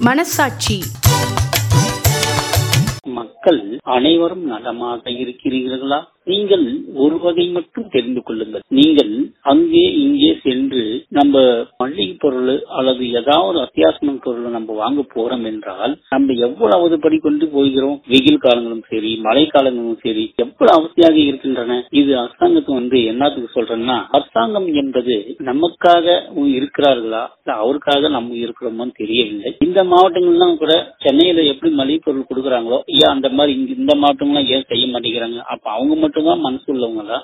மனசாட்சி மக்கள் அனைவரும் நலமாக இருக்கிறீர்களா நீங்கள் ஒரு வகை மட்டும் தெரிந்து கொள்ளுங்கள் நீங்கள் அங்கே இங்கே சென்று நம்ம மளிகை பொருள் அல்லது ஏதாவது அத்தியாவசிய பொருள் நம்ம வாங்க போறோம் என்றால் நம்ம எவ்வளவு படி கொண்டு போகிறோம் வெயில் காலங்களும் சரி மழை காலங்களும் சரி எவ்வளவு அவசியாக இருக்கின்றன இது அரசாங்கத்துக்கு வந்து என்னத்துக்கு சொல்றேன்னா அரசாங்கம் என்பது நமக்காக இருக்கிறார்களா இல்ல அவருக்காக நம்ம இருக்கிறோமோன்னு தெரியவில்லை இந்த மாவட்டங்கள்லாம் கூட சென்னையில எப்படி மளிகை பொருள் கொடுக்குறாங்களோ ஏன் அந்த மாதிரி இங்க இந்த மாவட்டங்கள்லாம் ஏன் செய்ய மாட்டேங்கிறாங்க அப்ப அவங்க மட்டும்தான் மனசு உள்ளவங்களா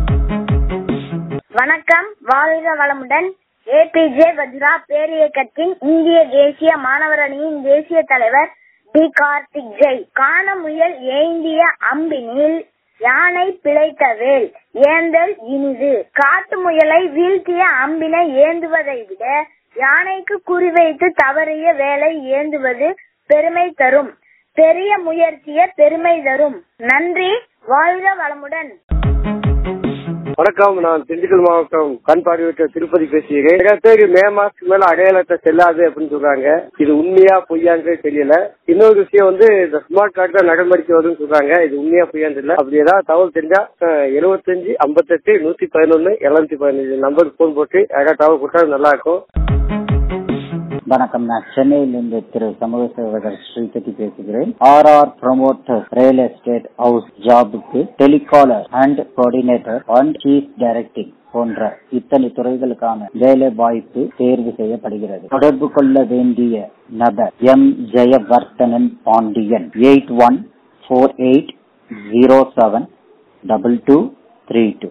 வணக்கம் வாழ்க வளமுடன் ஏபிஜே வஜ்ரா பேரியக்கத்தின் இந்திய தேசிய மாணவர் அணியின் தேசிய தலைவர் டி கார்த்திக் ஜெய் காண முயல் ஏந்திய அம்பினில் யானை பிழைத்த வேல் ஏந்தல் இனிது காட்டு முயலை வீழ்த்திய அம்பினை ஏந்துவதை விட யானைக்கு குறிவைத்து தவறிய வேலை ஏந்துவது பெருமை தரும் பெரிய முயற்சிய பெருமை தரும் நன்றி வாழ்க வளமுடன் வணக்கம் நான் திண்டுக்கல் மாவட்டம் கண் பார்வையற்ற திருப்பதி பேசுகிறேன் நிறைய பேர் மே மாசத்துக்கு மேல அடையாளத்தை செல்லாது அப்படின்னு சொல்றாங்க இது உண்மையா பொய்யான்றது தெரியல இன்னொரு விஷயம் வந்து இந்த ஸ்மார்ட் கார்டு தான் நடைமுறைக்கு வரும்னு சொல்றாங்க இது உண்மையா பொய்யான்னு தெரியல அப்படி ஏதாவது தகவல் தெரிஞ்சா எழுபத்தஞ்சு ஐம்பத்தெட்டு நூத்தி பதினொன்னு எழுநூத்தி பதினஞ்சு நம்பருக்கு போன் போட்டு யாராவது தகவல் கொடுத்தா நல்லா இருக்கும் வணக்கம் நான் சென்னையிலிருந்து திரு சமூக சேவகர் ஸ்ரீபதி பேசுகிறேன் R R promoter real estate house ஜாபுக்கு telecaller and coordinator and chief directing போன்ற இத்தனை துறைகளுக்கான வேலை வாய்ப்பு தேர்வு செய்யப்படுகிறது தொடர்பு கொள்ள வேண்டிய நபர் M Jayavarthanan Pandiyan eight one four eight zero seven double two three two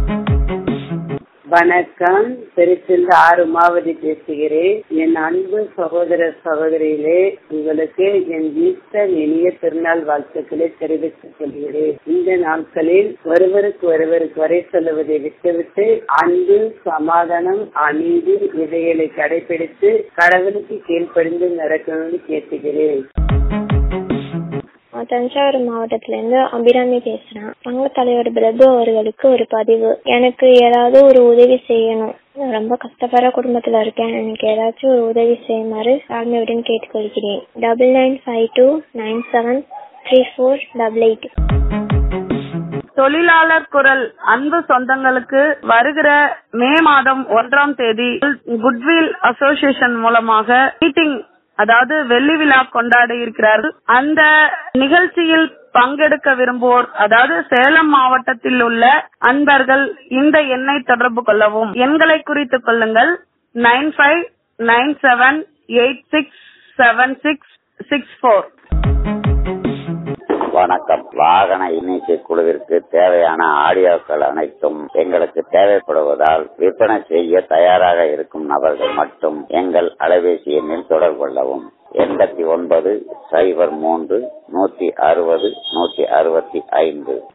வணக்கம் திருச்சில் ஆறு மாவதி பேசுகிறேன் என் அன்பு சகோதர சகோதரிகளே உங்களுக்கு என் ஈஸ்டர் இனிய திருநாள் வாழ்த்துக்களை தெரிவித்துக் கொள்கிறேன் இந்த நாட்களில் ஒருவருக்கு ஒருவர் குறை சொல்லுவதை விட்டுவிட்டு அன்பு சமாதானம் அமைதி இவைகளை கடைபிடித்து கடவுளுக்கு கீழ்ப்படிந்து நடக்கணும்னு கேட்டுகிறேன் தஞ்சாவூர் மாவட்டத்துல இருந்து அபிராமி பேசுறேன் சங்க தலைவர் பிரபு அவர்களுக்கு ஒரு பதிவு எனக்கு ஏதாவது ஒரு உதவி செய்யணும் நான் ரொம்ப கஷ்டப்படுற குடும்பத்துல இருக்கேன் எனக்கு ஏதாச்சும் ஒரு உதவி செய்யுமாறு தாழ்மையுடன் கேட்டுக்கொள்கிறேன் double nine five two nine seven three four double eight தொழிலாளர் குரல் அன்பு சொந்தங்களுக்கு வருகிற மே மாதம் ஒன்றாம் தேதி குட்வில் அசோசியேஷன் மூலமாக மீட்டிங் அதாவது வெள்ளி விழா கொண்டாட இருக்கிறார்கள் அந்த நிகழ்ச்சியில் பங்கெடுக்க விரும்புவோர் அதாவது சேலம் மாவட்டத்தில் உள்ள அன்பர்கள் இந்த எண்ணை தொடர்பு கொள்ளவும் எண்களை குறித்துக் கொள்ளுங்கள் nine five nine seven eight six seven six six four வணக்கம் வாகன எண்ணிக்கை குழுவிற்கு தேவையான ஆடியோக்கள் அனைத்தும் எங்களுக்கு தேவைப்படுவதால் விற்பனை செய்ய தயாராக இருக்கும் நபர்கள் மட்டும் எங்கள் அலைபேசி எண்ணில் தொடர்பு கொள்ளவும் எண்பத்தி ஒன்பது சைபர் மூன்று நூத்தி அறுபது நூத்தி அறுபத்தி ஐந்து